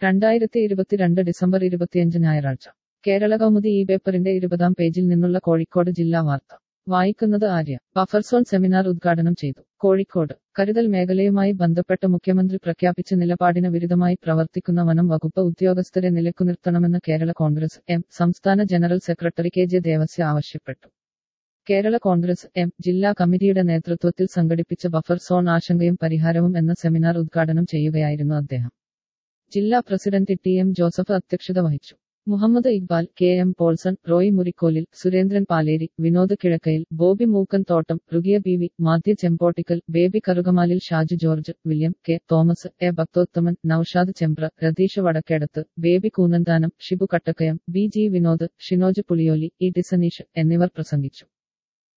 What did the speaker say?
രണ്ടായിരത്തി ഇരുപത്തിരണ്ട് ഡിസംബർ ഇരുപത്തിയഞ്ച് ഞായറാഴ്ച കേരള കൗമുദി ഈ പേപ്പറിന്റെ ഇരുപതാം പേജിൽ നിന്നുള്ള കോഴിക്കോട് ജില്ലാ വാർത്ത വായിക്കുന്നത് ആര്യ ബഫർ സോൺ സെമിനാർ ഉദ്ഘാടനം ചെയ്തു കോഴിക്കോട് കരുതൽ മേഖലയുമായി ബന്ധപ്പെട്ട് മുഖ്യമന്ത്രി പ്രഖ്യാപിച്ച നിലപാടിന് വിരുദ്ധമായി പ്രവർത്തിക്കുന്ന വനം വകുപ്പ് ഉദ്യോഗസ്ഥരെ നിലക്കുനിർത്തണമെന്ന് കേരള കോൺഗ്രസ് എം സംസ്ഥാന general secretary K J Devasya ആവശ്യപ്പെട്ടു കേരള കോൺഗ്രസ് എം ജില്ലാ കമ്മിറ്റിയുടെ നേതൃത്വത്തിൽ സംഘടിപ്പിച്ച ബഫർ സോൺ ആശങ്കയും പരിഹാരവും എന്ന സെമിനാർ ഉദ്ഘാടനം ചെയ്യുകയായിരുന്നു അദ്ദേഹം ജില്ലാ പ്രസിഡന്റ് ടി എം ജോസഫ് അധ്യക്ഷത വഹിച്ചു Muhammad Iqbal K M Paulson Roy Murikkolil Surendran Paleri Vinod Kizhakkayil Bobby Mookkan Thottam Rugiya B V മാധ്യ Chempottikkal Baby Karukamalil Shaju George William K Thomas A Bhakthothaman Noushad Chembra Ratheesh Vadakkedath Baby Koonanthanam Shibu Kattakkayam B G Vinod Shinoj Puliyoli E Disneesh എന്നിവർ പ്രസംഗിച്ചു